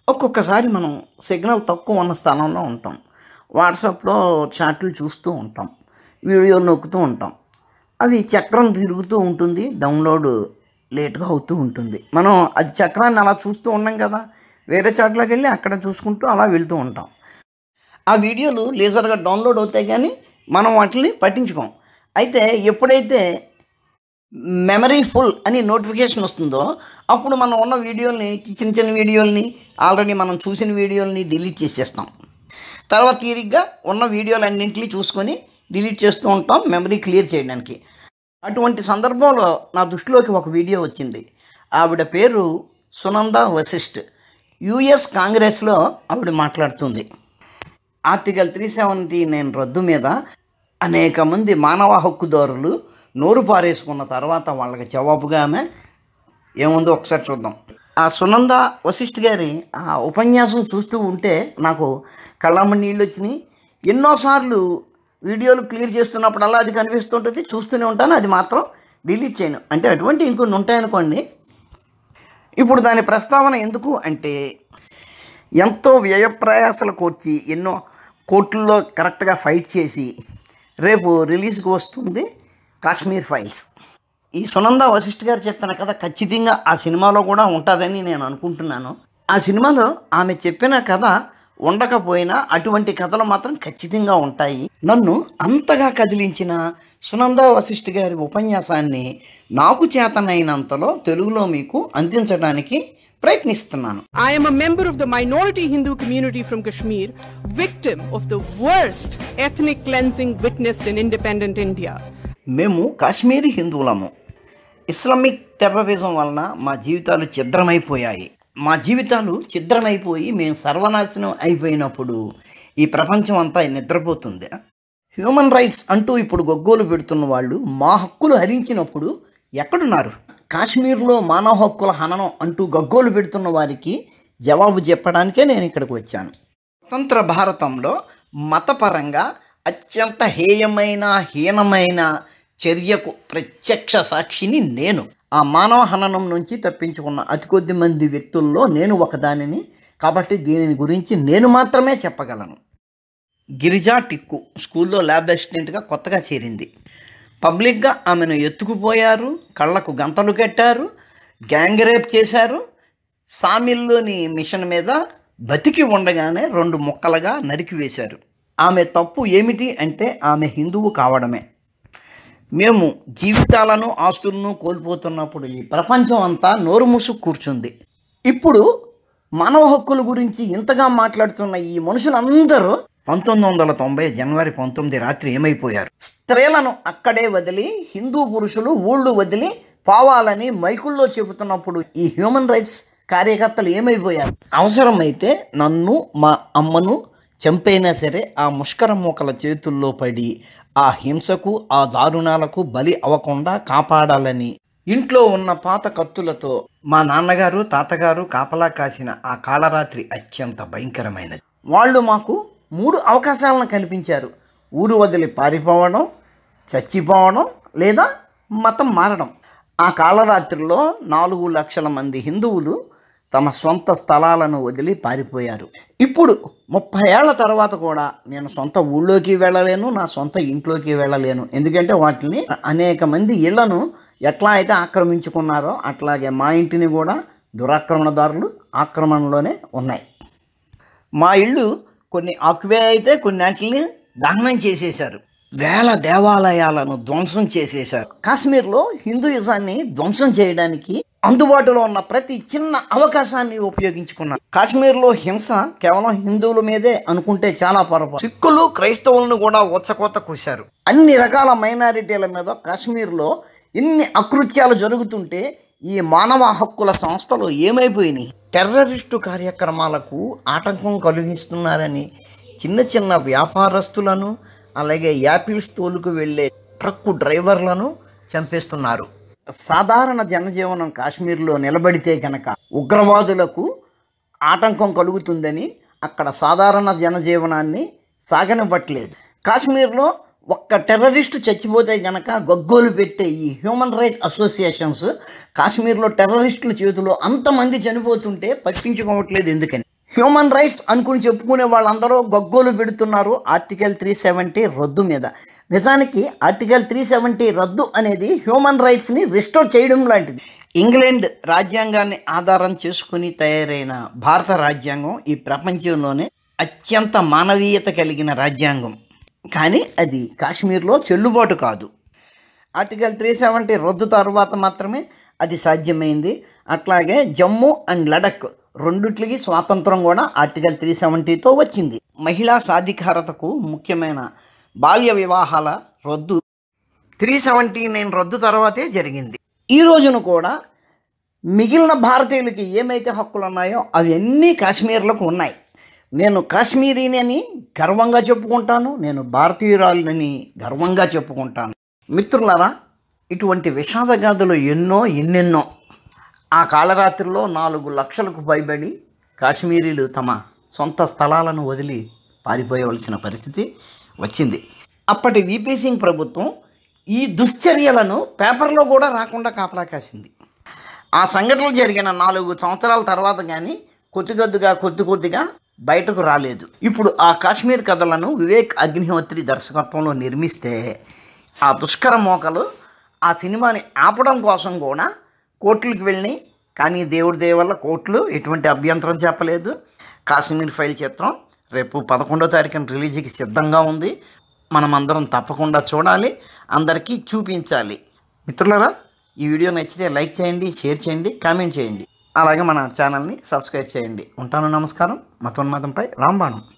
ఒక్కొక్కసారి మనం సిగ్నల్ తక్కువ ఉన్న స్థలంలో ఉంటాం వాట్సాప్లో చాట్లు చూస్తూ ఉంటాం వీడియోలు నొక్కుతూ ఉంటాం అవి చక్రం తిరుగుతూ ఉంటుంది డౌన్లోడ్ లేట్గా అవుతూ ఉంటుంది మనం అది చక్రాన్ని అలా చూస్తూ ఉన్నాం కదా వేరే చాట్లోకి వెళ్ళి అక్కడ చూసుకుంటూ అలా వెళ్తూ ఉంటాం ఆ వీడియోలు లేజర్గా డౌన్లోడ్ అవుతాయి కానీ మనం వాటిని పట్టించుకోం అయితే ఎప్పుడైతే మెమరీ ఫుల్ అని నోటిఫికేషన్ వస్తుందో అప్పుడు మనం ఉన్న వీడియోల్ని చిన్న చిన్న వీడియోల్ని ఆల్రెడీ మనం చూసిన వీడియోల్ని డిలీట్ చేసేస్తాం తర్వాత తీరిగ్గా ఉన్న వీడియోలన్నింటినీ చూసుకొని డిలీట్ చేస్తూ ఉంటాం మెమరీ క్లియర్ చేయడానికి అటువంటి సందర్భంలో నా దృష్టిలోకి ఒక వీడియో వచ్చింది ఆవిడ పేరు సునంద వశిష్ఠ్ యుఎస్ కాంగ్రెస్లో ఆవిడ మాట్లాడుతుంది ఆర్టికల్ త్రీ సెవెంటీ నైన్ రద్దు మీద అనేక మంది మానవ హక్కుదారులు నోరు పారేసుకున్న తర్వాత వాళ్ళకి జవాబుగా ఆమె ఏముందో ఒకసారి చూద్దాం ఆ సునంద వశిష్ఠ్ గారి ఆ ఉపన్యాసం చూస్తూ ఉంటే నాకు కళ్ళమ్మ నీళ్ళు వచ్చినాయి ఎన్నోసార్లు వీడియోలు క్లియర్ చేస్తున్నప్పుడల్లా అది కనిపిస్తుంటుంది చూస్తూనే ఉంటాను అది మాత్రం డిలీట్ చేయను అంటే అటువంటి ఇంకొన్ని ఉంటాయనుకోండి ఇప్పుడు దాని ప్రస్తావన ఎందుకు అంటే ఎంతో వ్యయప్రయాసలు కోర్చి ఎన్నో కోర్టుల్లో కరెక్ట్గా ఫైట్ చేసి రేపు రిలీజ్కి వస్తుంది కాశ్మీర్ ఫైల్స్ ఈ సునంద వశిష్ఠ్ గారు చెప్పిన కథ ఖచ్చితంగా ఆ సినిమాలో కూడా ఉంటుందని నేను అనుకుంటున్నాను ఆ సినిమాలో ఆమె చెప్పిన కథ ఉండకపోయినా అటువంటి కథలు మాత్రం ఖచ్చితంగా ఉంటాయి నన్ను అంతగా కదిలించిన సునంద వశిష్ఠ్ గారి ఉపన్యాసాన్ని నాకు చేతనైనంతలో తెలుగులో మీకు అందించడానికి ప్రయత్నిస్తున్నాను I am a member of the minority Hindu community from Kashmir, victim of the worst ethnic cleansing witnessed in independent India. మేము కాశ్మీరీ హిందువులము ఇస్లామిక్ టెర్రరిజం వలన మా జీవితాలు ఛిద్రమైపోయాయి మా జీవితాలు ఛిద్రమైపోయి మేము సర్వనాశనం అయిపోయినప్పుడు ఈ ప్రపంచం అంతా నిద్రపోతుంది హ్యూమన్ రైట్స్ అంటూ ఇప్పుడు గొగ్గోలు పెడుతున్న వాళ్ళు మా హక్కులు హరించినప్పుడు ఎక్కడున్నారు కాశ్మీర్లో మానవ హక్కుల హననం అంటూ గగ్గోలు పెడుతున్న వారికి జవాబు చెప్పడానికే నేను ఇక్కడికి వచ్చాను స్వతంత్ర భారతంలో మతపరంగా అత్యంత హేయమైన హీనమైన చర్యకు ప్రత్యక్ష సాక్షిని నేను ఆ మానవ హననం నుంచి తప్పించుకున్న అతి కొద్ది మంది వ్యక్తుల్లో నేను ఒకదానిని కాబట్టి దీనిని గురించి నేను మాత్రమే చెప్పగలను గిరిజా టిక్కు స్కూల్లో ల్యాబ్ అసిస్టెంట్గా కొత్తగా చేరింది పబ్లిక్గా ఆమెను ఎత్తుకుపోయారు కళ్ళకు గంతలు కట్టారు గ్యాంగ్ రేప్ చేశారు సామిల్లోని మిషన్ మీద బతికి ఉండగానే రెండు ముక్కలుగా నరికివేశారు ఆమె తప్పు ఏమిటి అంటే ఆమె హిందువు కావడమే మేము జీవితాలను ఆస్తులను కోల్పోతున్నప్పుడు ఈ ప్రపంచం అంతా నోరు మూసుకు కూర్చుంది ఇప్పుడు మానవ హక్కుల గురించి ఇంతగా మాట్లాడుతున్న ఈ మనుషులందరూ పంతొమ్మిది వందల తొంభై జనవరి పంతొమ్మిది రాత్రి ఏమైపోయారు స్త్రీలను అక్కడే వదిలి హిందూ పురుషులు ఊళ్ళు వదిలి పోవాలని మైకుల్లో చెబుతున్నప్పుడు ఈ హ్యూమన్ రైట్స్ కార్యకర్తలు ఏమైపోయారు అవసరమైతే నన్ను మా అమ్మను చంపైనా సరే ఆ ముష్కర మూకల చేతుల్లో పడి ఆ హింసకు ఆ దారుణాలకు బలి అవ్వకుండా కాపాడాలని ఇంట్లో ఉన్న పాత కత్తులతో మా నాన్నగారు తాతగారు కాపలా కాసిన ఆ కాళరాత్రి అత్యంత భయంకరమైనది వాళ్ళు మాకు మూడు అవకాశాలను కల్పించారు ఊరు వదిలి పారిపోవడం చచ్చిపోవడం లేదా మతం మారడం ఆ కాళరాత్రిలో నాలుగు లక్షల మంది హిందువులు తమ సొంత స్థలాలను వదిలి పారిపోయారు ఇప్పుడు ముప్పై ఏళ్ల తర్వాత కూడా నేను సొంత ఊళ్ళోకి వెళ్ళలేను నా సొంత ఇంట్లోకి వెళ్ళలేను ఎందుకంటే వాటిని అనేక మంది ఇళ్లను ఎట్లా అయితే ఆక్రమించుకున్నారో అట్లాగే మా ఇంటిని కూడా దురాక్రమణదారులు ఆక్రమణలోనే ఉన్నాయి మా ఇళ్ళు కొన్ని ఆక్యుపై అయితే కొన్ని వాటిని దహనం చేసేశారు వేల దేవాలయాలను ధ్వంసం చేసేశారు కాశ్మీర్లో హిందూయిజాన్ని ధ్వంసం చేయడానికి అందుబాటులో ఉన్న ప్రతి చిన్న అవకాశాన్ని ఉపయోగించుకున్నారు కాశ్మీర్లో హింస కేవలం హిందువుల మీదే అనుకుంటే చాలా పొరపాటు సిక్కులు క్రైస్తవులను కూడా ఉచ్చకోత కూశారు అన్ని రకాల మైనారిటీల మీద కాశ్మీర్లో ఇన్ని అకృత్యాలు జరుగుతుంటే ఈ మానవ హక్కుల సంస్థలు ఏమైపోయినాయి టెర్రరిస్టు కార్యక్రమాలకు ఆటంకం కలిగిస్తున్నారని చిన్న చిన్న వ్యాపారస్తులను అలాగే యాపిల్స్ తోలుకు వెళ్ళే ట్రక్కు డ్రైవర్లను చంపేస్తున్నారు సాధారణ జనజీవనం కాశ్మీర్లో నిలబడితే కనుక ఉగ్రవాదులకు ఆటంకం కలుగుతుందని అక్కడ సాధారణ జనజీవనాన్ని సాగనివ్వట్లేదు కాశ్మీర్లో ఒక్క టెర్రరిస్టు చచ్చిపోతే గనక గగ్గోలు పెట్టే ఈ హ్యూమన్ రైట్ అసోసియేషన్స్ కాశ్మీర్లో టెర్రరిస్టుల చేతిలో అంతమంది చనిపోతుంటే పట్టించుకోవట్లేదు ఎందుకని హ్యూమన్ రైట్స్ అనుకుని చెప్పుకునే వాళ్ళందరూ గగ్గోలు పెడుతున్నారు ఆర్టికల్ త్రీ సెవెంటీ రద్దు మీద నిజానికి ఆర్టికల్ త్రీ సెవెంటీ రద్దు అనేది హ్యూమన్ రైట్స్ని రిస్టోర్ చేయడం లాంటిది ఇంగ్లాండ్ రాజ్యాంగాన్ని ఆధారం చేసుకుని తయారైన భారత రాజ్యాంగం ఈ ప్రపంచంలోనే అత్యంత మానవీయత కలిగిన రాజ్యాంగం కానీ అది కాశ్మీర్లో చెల్లుబాటు కాదు ఆర్టికల్ త్రీ సెవెంటీ రద్దు తర్వాత మాత్రమే అది సాధ్యమైంది అట్లాగే జమ్మూ అండ్ లడక్ రెండిట్లకి స్వాతంత్రం కూడా ఆర్టికల్ త్రీ సెవెంటీతో వచ్చింది మహిళా సాధికారతకు ముఖ్యమైన బాల్య వివాహాల రద్దు త్రీ సెవెంటీ నైన్ రద్దు తర్వాతే జరిగింది ఈ రోజున కూడా మిగిలిన భారతీయులకి ఏమైతే హక్కులు ఉన్నాయో అవన్నీ కాశ్మీర్లకు ఉన్నాయి నేను కాశ్మీరీని అని గర్వంగా చెప్పుకుంటాను నేను భారతీయురాలని గర్వంగా చెప్పుకుంటాను మిత్రులారా ఇటువంటి విషాదగాథలు ఎన్నో ఎన్నెన్నో ఆ కాళరాత్రిలో నాలుగు లక్షలకు పైబడి కాశ్మీరీలు తమ సొంత స్థలాలను వదిలి పారిపోయవలసిన పరిస్థితి వచ్చింది అప్పటి విపి సింగ్ ప్రభుత్వం ఈ దుశ్చర్యలను పేపర్లో కూడా రాకుండా కాపలా కాసింది ఆ సంఘటనలు జరిగిన నాలుగు సంవత్సరాల తర్వాత కానీ కొద్ది కొద్దిగా కొద్ది కొద్దిగా బయటకు రాలేదు ఇప్పుడు ఆ కాశ్మీర్ కథలను వివేక్ అగ్నిహోత్రి దర్శకత్వంలో నిర్మిస్తే ఆ దుష్కర మోకలు ఆ సినిమాని ఆపడం కోసం కూడా కోర్టులకు వెళ్ళినాయి కానీ దేవుడి దయ వల్ల కోర్టులు ఎటువంటి అభ్యంతరం చెప్పలేదు కాశ్మీర్ ఫైల్ చిత్రం రేపు పదకొండో తారీఖున రిలీజ్కి సిద్ధంగా ఉంది మనమందరం తప్పకుండా చూడాలి అందరికీ చూపించాలి మిత్రులారా ఈ వీడియో నచ్చితే లైక్ చేయండి షేర్ చేయండి కామెంట్ చేయండి అలాగే మన ఛానల్ని సబ్స్క్రైబ్ చేయండి ఉంటాను నమస్కారం మతోన్మాదంపై రాంబాణం